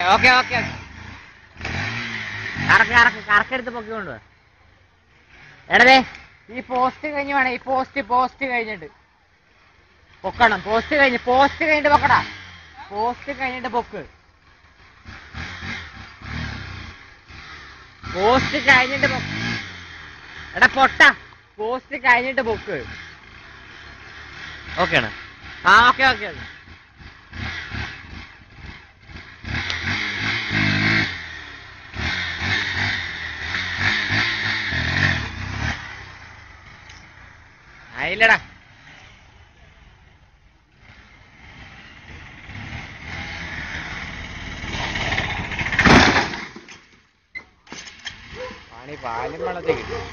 Okay okay കറക്ക് കറക്ക് കറക്കെടുത്ത് പൊക്കിക്കൊണ്ട് എടതേ ഈ post കഴിഞ്ഞ് വേണം ഈ പോസ്റ്റ് പോസ്റ്റ് കഴിഞ്ഞിട്ട് പൊക്കണം പോസ്റ്റ് കഴിഞ്ഞ് പോസ്റ്റ് കഴിഞ്ഞിട്ട് പൊക്കടാ പോസ്റ്റ് കഴിഞ്ഞിട്ട് പൊക്ക് പോസ്റ്റ് കഴിഞ്ഞിട്ട് പൊക്ക് എടാ പൊട്ട പോസ്റ്റ് കഴിഞ്ഞിട്ട് പൊക്ക് ഓക്കെ ആണ് ആ ഓക്കെ ഓക്കെ ഓക്കെ ആയില്ലടാ പണി പാലും വെള്ളത്തിൽ കിട്ടും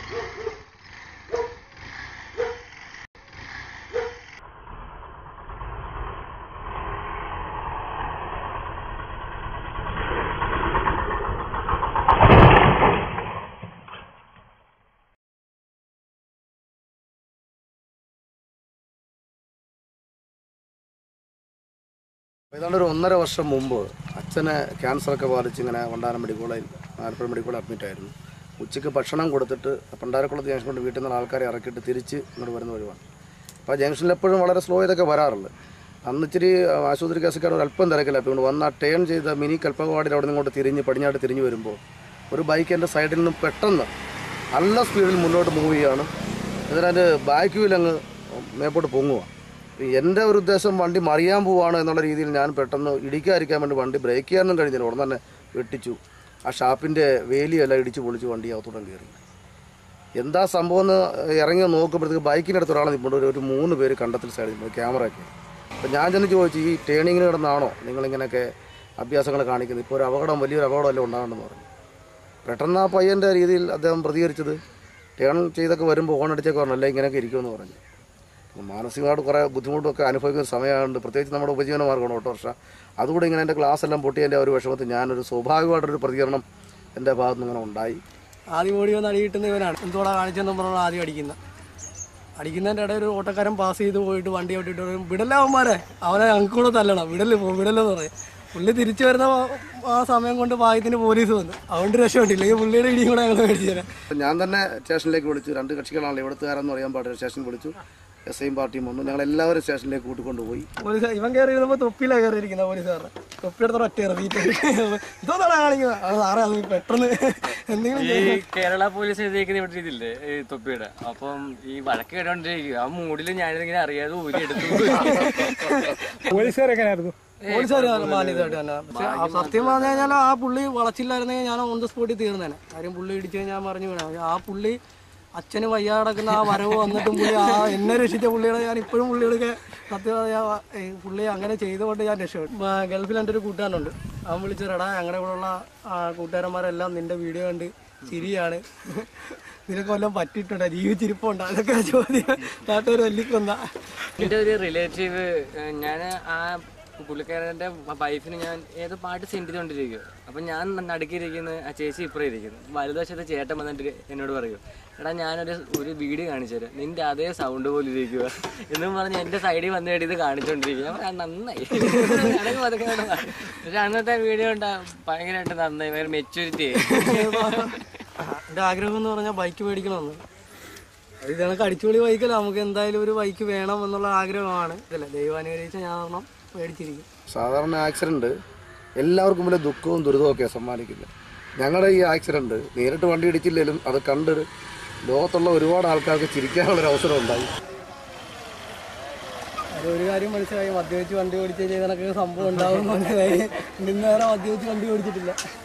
ഏതാണ്ട് ഒരു ഒന്നര വർഷം മുമ്പ് അച്ഛനെ ക്യാൻസറൊക്കെ ബാധിച്ച് ഇങ്ങനെ വണ്ടാനം മെഡിക്കൽ കോളേജിൽ ആലപ്പുഴ മെഡിക്കൽ കോളേജിൽ അഡ്മിറ്റ് ആയിരുന്നു ഉച്ചയ്ക്ക് ഭക്ഷണം കൊടുത്തിട്ട് പണ്ടാരക്കുളത്ത് ജംഗ്ഷൻ കൊണ്ട് വീട്ടിൽ നിന്ന് ആൾക്കാരെ ഇറക്കിയിട്ട് തിരിച്ച് ഇങ്ങോട്ട് വരുന്ന വഴിവാണ് അപ്പോൾ ജംഗ്ഷനിൽ എപ്പോഴും വളരെ സ്ലോ ഇതൊക്കെ വരാറുണ്ട് അന്ന് ഇച്ചിരി ആശുപത്രി കേസൊക്കെ ഒരു അല്പം തിരക്കില്ല അപ്പോൾ ഇങ്ങോട്ട് വന്ന് ആ ടേൺ ചെയ്ത മിനി കൽപ്പകവാടിയിൽ അവിടെ നിന്ന് ഇങ്ങോട്ട് തിരിഞ്ഞ് പടിഞ്ഞാട്ട് തിരിഞ്ഞ് വരുമ്പോൾ ഒരു ബൈക്ക് എൻ്റെ സൈഡിൽ നിന്ന് പെട്ടെന്ന് നല്ല സ്പീഡിൽ മുന്നോട്ട് മൂവ് ചെയ്യുകയാണ് എന്നിട്ട് അതിൻ്റെ ബാക്ക് വീൽ അങ്ങ് മേപ്പോട്ട് പൊങ്ങുക എൻ്റെ ഒരു ഉദ്ദേശം വണ്ടി മറിയാൻ പോവാണ് എന്നുള്ള രീതിയിൽ ഞാൻ പെട്ടെന്ന് ഇടിക്കാതിരിക്കാൻ വേണ്ടി വണ്ടി ബ്രേക്ക് ചെയ്യാനൊന്നും കഴിഞ്ഞില്ല ഉടനെ തന്നെ വെട്ടിച്ചു ആ ഷാപ്പിൻ്റെ വേലിയെല്ലാം ഇടിച്ച് പൊളിച്ച് വണ്ടി അകത്തോട്ടം കയറി എന്താ സംഭവം എന്ന് ഇറങ്ങി നോക്കുമ്പോഴത്തേക്ക് ബൈക്കിനടുത്ത് ഒരാളെ നിൽപ്പുണ്ട് ഒരു- ഒരു മൂന്ന് പേര് കണ്ടത്തിൽ സൈഡിൽ നിന്ന് ക്യാമറ ഒക്കെ അപ്പം ഞാൻ ചെന്ന് ചോദിച്ചു ഈ ടേണിങ്ങിന് കിടന്നാണോ നിങ്ങളിങ്ങനെയൊക്കെ അഭ്യാസങ്ങൾ കാണിക്കുന്നത് ഇപ്പോൾ ഒരു അപകടം വലിയൊരു അപകടമല്ലേ ഉണ്ടാകണമെന്ന് പറഞ്ഞു പെട്ടെന്ന് ആ പയ്യൻ്റെ രീതിയിൽ അദ്ദേഹം പ്രതികരിച്ചത് ടേൺ ചെയ്തൊക്കെ വരുമ്പോൾ ഓൺ അടിച്ചൊക്കെ പറഞ്ഞു അല്ലേ ഇങ്ങനെയൊക്കെ ഇരിക്കുമെന്ന് പറഞ്ഞു അപ്പോൾ മാനസികമായിട്ട് കുറേ ബുദ്ധിമുട്ടൊക്കെ അനുഭവിക്കുന്ന സമയമായതുകൊണ്ട് പ്രത്യേകിച്ച് നമ്മുടെ ഉപജീവന മാർഗ്ഗമാണ് ഓട്ടോറിക്ഷ അതുകൂടെ ഇങ്ങനെ എൻ്റെ ക്ലാസ് എല്ലാം പൊട്ടിയതിൻ്റെ ആ ഒരു വിഷമത്തിൽ ഞാനൊരു സ്വാഭാവികമായിട്ടൊരു പ്രതികരണം എൻ്റെ ഭാഗത്തു നിന്ന് ഇങ്ങനെ ഉണ്ടായി ആദ്യം ഓടി വന്ന് അടി കിട്ടുന്ന ഇവനാണ് എന്തോടാ കാണിച്ചെന്നും പറഞ്ഞാൽ ആദ്യം അടിക്കുന്ന അടിക്കുന്നതിൻ്റെ ഇടയിൽ ഒരു ഓട്ടക്കാരൻ പാസ് ചെയ്ത് പോയിട്ട് വണ്ടി ഓട്ടിട്ട് പറയും വിടല്ല അവന്മാരെ അവനെ ഞങ്ങൾക്ക് കൂടെ തല്ലണം വിടല് പോ വിടലെന്ന് പറയും പുള്ളി തിരിച്ചു വരുന്ന ആ സമയം കൊണ്ട് ഭാഗ്യത്തിന് പോലീസ് വന്നു അതുകൊണ്ട് രക്ഷപ്പെട്ടില്ല ഈ പുള്ളിയുടെ ഇടിയും കൂടെ ഞങ്ങൾ മേടിച്ചു തരാം അപ്പോൾ ഞാൻ തന്നെ സ്റ്റേഷനിലേക്ക് വിളിച്ചു രണ്ട് കക്ഷികളാണല്ലോ ഇവിടുത്തുകാരെന്ന് പറയാൻ പാടില്ല സ്റ്റേഷനിൽ വിളിച്ചു എസ് ഐയും പാർട്ടിയും വന്നു ഞങ്ങൾ എല്ലാവരും സ്റ്റേഷനിലേക്ക് കൂട്ടിക്കൊണ്ട് പോയി പോലീസ് ഇവൻ കയറി ഇരുന്നപ്പോൾ തൊപ്പിയിലാണ് കയറിയിരിക്കുന്നത് പോലീസുകാരൻ തൊപ്പിയെടുത്ത ഒറ്റ ഇറങ്ങിയിട്ട് ഇതോന്നാണ് കാണിക്കുന്നത് അത് സാറേ അത് പെട്ടെന്ന് എന്തെങ്കിലും ഈ കേരള പോലീസ് എഴുതിയിരിക്കുന്ന ഇവിടെ ഇതില്ലേ ഈ തൊപ്പിയുടെ അപ്പം ഈ വഴക്ക് കേട്ടോണ്ടിരിക്കുക ആ മൂടില് ഞാനിതിങ്ങനെ അറിയാതെ ഊരി എടുത്തു പോലീസുകാർ മാന്യതയായിട്ട് തന്നെ പക്ഷെ ആ സത്യം പറഞ്ഞു കഴിഞ്ഞാൽ ആ പുള്ളി വളച്ചില്ലായിരുന്നെങ്കിൽ ഞാൻ ഓൺ ദ സ്പോട്ടിൽ തീർന്നേനെ കാര്യം പുള്ളി ഇടിച്ചു കഴിഞ്ഞാൽ പറഞ്ഞു വീണ ആ പുള്ളി അച്ഛന് വയ്യാടക്കുന്ന ആ വരവ് വന്നിട്ടും പുള്ളി ആ എന്നെ രക്ഷിച്ച പുള്ളിയുടെ ഞാൻ ഇപ്പോഴും പുള്ളിയുടെ സത്യം പറഞ്ഞാൽ ഈ പുള്ളി അങ്ങനെ ചെയ്തുകൊണ്ട് ഞാൻ രക്ഷപ്പെട്ടു ആ, ഗൾഫിൽ എൻ്റെ ഒരു കൂട്ടുകാരനുണ്ട് അവൻ വിളിച്ചെടാ ഞങ്ങളുടെ കൂടെയുള്ള ആ, കൂട്ടുകാരന്മാരെല്ലാം നിന്റെ വീഡിയോ കണ്ട് ചിരിയാണ് നിനക്ക് വല്ലതും പറ്റിയിട്ടുണ്ടോ ജീവിച്ചിരിപ്പുണ്ടോ അതൊക്കെ ചോദ്യം നാട്ടുകാർ തല്ലിക്കൊന്ന എൻ്റെ ഒരു റിലേറ്റീവ് ഞാൻ ആ പുള്ളിക്കാരൻ്റെ വൈഫിന് ഞാൻ ഏതോ പാട്ട് സെൻഡ് ചെയ്തുകൊണ്ടിരിക്കുക അപ്പം ഞാൻ നടുക്കിയിരിക്കുന്ന ആ ചേച്ചി ഇപ്പുറം ഇരിക്കുന്നു വലതുവശത്ത് ചേട്ടൻ വന്നിട്ട് എന്നോട് പറയൂ എടാ ഞാനൊരു ഒരു വീഡിയോ കാണിച്ചു തരാം നിന്റെ അതേ സൗണ്ട് പോലെ ഇരിക്കുക എന്നും പറഞ്ഞ് എൻ്റെ സൈഡിൽ വന്ന് ഇത് കാണിച്ചുകൊണ്ടിരിക്കുക ഞാൻ പറഞ്ഞു, "ആ, നന്നായി ഞാനൊക്കെ പതുക്കെ അങ്ങോട്ട് മാറി. പക്ഷെ അന്നത്തെ വീഡിയോ ഉണ്ടാ ഭയങ്കരമായിട്ട് നന്നായി ഭയങ്കര മെച്ചൂരിറ്റി എൻ്റെ ആഗ്രഹം എന്ന് പറഞ്ഞാൽ ബൈക്ക് മേടിക്കണമെന്ന് അത് ഇതണക്ക് അടിച്ചുപൊളി ബൈക്കല്ല നമുക്ക് എന്തായാലും ഒരു ബൈക്ക് വേണം എന്നുള്ള ആഗ്രഹമാണ് ഇതല്ല ദൈവം അനുഗ്രഹിച്ച ഞാൻ ഒരെണ്ണം മേടിച്ചിരിക്കും സാധാരണ ആക്സിഡൻറ്റ് എല്ലാവർക്കും വലിയ ദുഃഖവും ദുരിതവും ഒക്കെ സമ്മാനിക്കുന്നത് ഞങ്ങളുടെ ഈ ആക്സിഡൻറ്റ് നേരിട്ട് വണ്ടി ഇടിച്ചില്ലെങ്കിലും അത് കണ്ട് ലോകത്തുള്ള ഒരുപാട് ആൾക്കാർക്ക് ചിരിക്കാനുള്ളൊരു അവസരം ഉണ്ടായി അത് ഒരു കാര്യം മനസ്സിലായി മദ്യവെച്ച് വണ്ടി ഓടിച്ച് ചെയ്ത കണക്ക് സംഭവം ഉണ്ടാവും മനസ്സിലായി ഇന്ന് നേരെ മദ്യവെച്ച് വണ്ടി ഓടിച്ചിട്ടില്ല